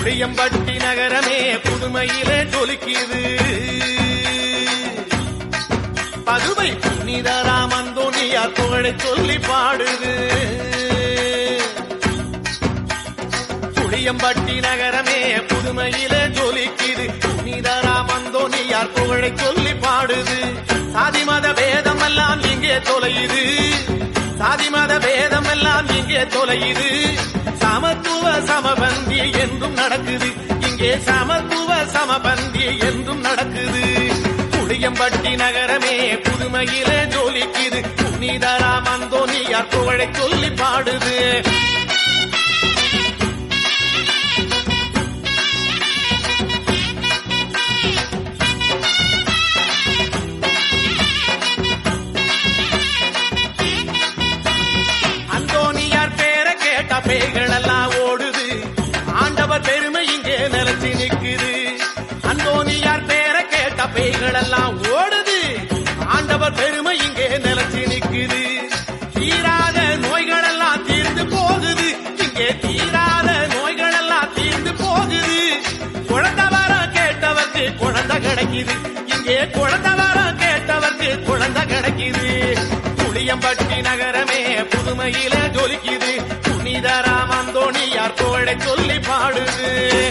புளியம்பட்டி நகரமே புதுமையிலே ஜொலிக்குது பதுவை புனிதராம் அந்தோனியார் புகழை சொல்லி பாடுது புளியம்பட்டி நகரமே புதுமையிலே ஜொலிக்குது புனிதராம் அந்தோனியார் புகழை சொல்லி பாடுது சாதி மத பேதம் எல்லாம் இங்கே தொலையுது சாதி மத பேதம் எல்லாம் இங்கே தொலையுது சமத்துவ சமபந்தி என்றும் நடக்குது இங்கே சமத்துவ சமபந்தி என்றும் நடக்குது புளியம்பட்டி நகரமே புதுமையிலே ஜோலிக்குது புனிதராம் அந்தோனியார் புகழை சொல்லி பாடுது அந்தோனியார் பேரை கேட்ட பேய்கள் எல்லாம் ஓடுது ஆண்டவர் பெருமை இங்கே நிலைச்சு நிக்குது அந்தோனியார் பேரை கேட்ட பேய்கள் எல்லாம் ஓடுது ஆண்டவர் பெருமை இங்கே நிலைச்சு நிக்குது தீராத நோய்கள் எல்லாம் தீர்ந்து போகுது இங்கே தீராத நோய்கள் எல்லாம் தீர்ந்து போகுது குழந்தை வர கேட்டவர்க்கு குழந்தை கிடைக்குது இங்கே குழந்தை வர கேட்டவர்க்கு குழந்தை கிடைக்குது புளியம்பட்டி நகரமே புதுமையில ஜொலிக்குது புனிதராம் அந்தோணியார் புகழை சொல்லி பாடுது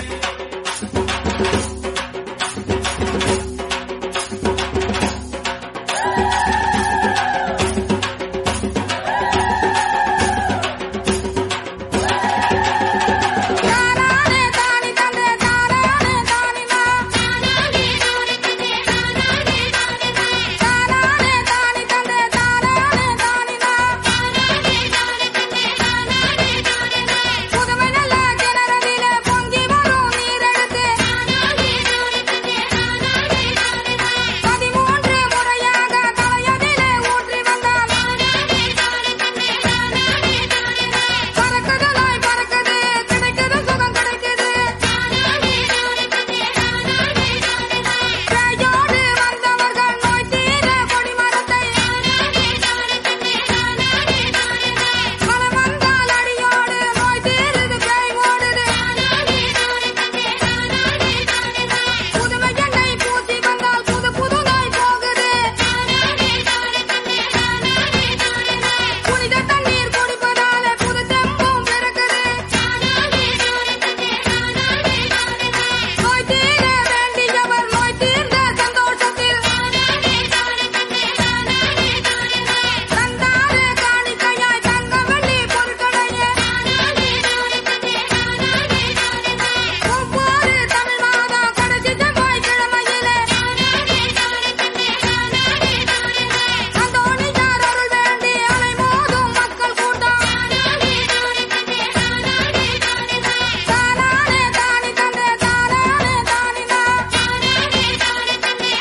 தானானே தானி தந்தே தானானே தானினா தானானே தானி தந்தே தானானே தானினா தானானே தானி தந்தே தானானே தானினா தானானே தானி தந்தே தானானே தானினா புதுமை நல்ல கிணறதிலே பொங்கி வரும் நீரெடுத்து தானானே தானி தந்தே தானானே தானினா பதிமூன்று முறையாக தலையதிலே ஊற்றி வந்தால் தானானே தானி தந்தே தானானே தானினா பறக்குதலாய் பறக்குது கிடைக்குது சுகம் கிடைக்குது தானானே தானி தந்தே தானானே தானினா கையோடு வந்தவர்கள் நோய் தீர கொடிமரத்தை தானானே தானி தந்தே தானானே தானினா மனம் வந்தால் அடியோடு நோய் தீருது பேய் ஓடுது தானானே தானி தந்தே தானானே தானினா புதுமை எண்ணெய் பூசி வந்தால் புது புது நோய் போகுது தானானே தானி தந்தே தானானே தானினா புனித தண்ணீர் குடிப்பதால புது தெம்பும் பிறக்குது தானானே தானி தந்தே தானானே தானினா நோய் தீர வேண்டியவர் நோய் தீர்ந்த சந்தோஷத்தில் தானானே தானி தந்தே தானானே தானினா தந்தாரே காணிக்கையாய் தங்க வெள்ளி பொருட்களையே தானானே தானி தந்தே தானானே தானினா ஒவ்வொரு தமிழ் மாதம் கடைசி செவ்வாய் கிழமையிலே தானானே தானி தந்தே தானானே தானினா அந்தோணியார் அருள் வேண்டி அலைமோதும் மக்கள் கூட்டம் தானானே தானி தந்தே தானானே தானினா தானானே தானி தந்தே தானானே தானினா தானானே தானி தந்தே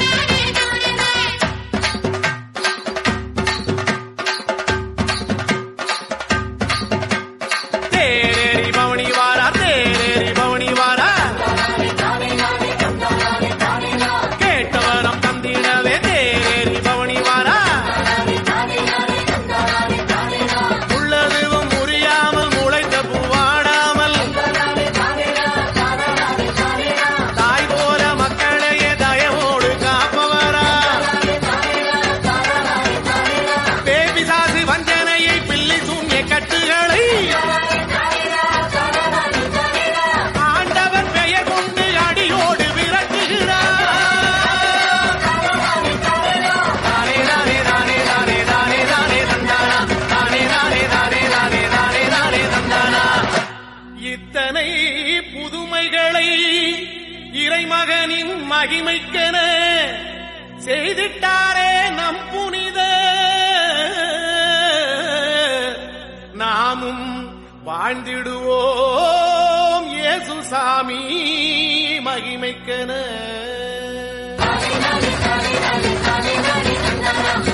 தானானே தானினா தேரேறி பவனி வாரா தேரேறி பவனி வாரா கேட்டவரம் தந்திடவே தேரேறி பவனி வாரா உள்ளதுவும் முறியாமல் முளைத்த பூவாடாமல் தாய் போல மக்களையே தயவோடு காப்பவரா பேபி சாசி வஞ்சனையை பில்லி சூன்ய கட்டுகளை ஆண்டவர் பெயர் கொண்டு அடியோடு விரட்டுகிறார் தானே தானே தானே தானே தானே தானே தந்தானா தானே தானே தானே தானே தானே தானே தந்தானா இத்தனை புதுமைகளை இறைமகனின் மகிமைக்கென செய்திட்டாரே நம் புனித நாமும் வாழ்ந்திடுவோம் இயேசு சாமி மகிமைக்கென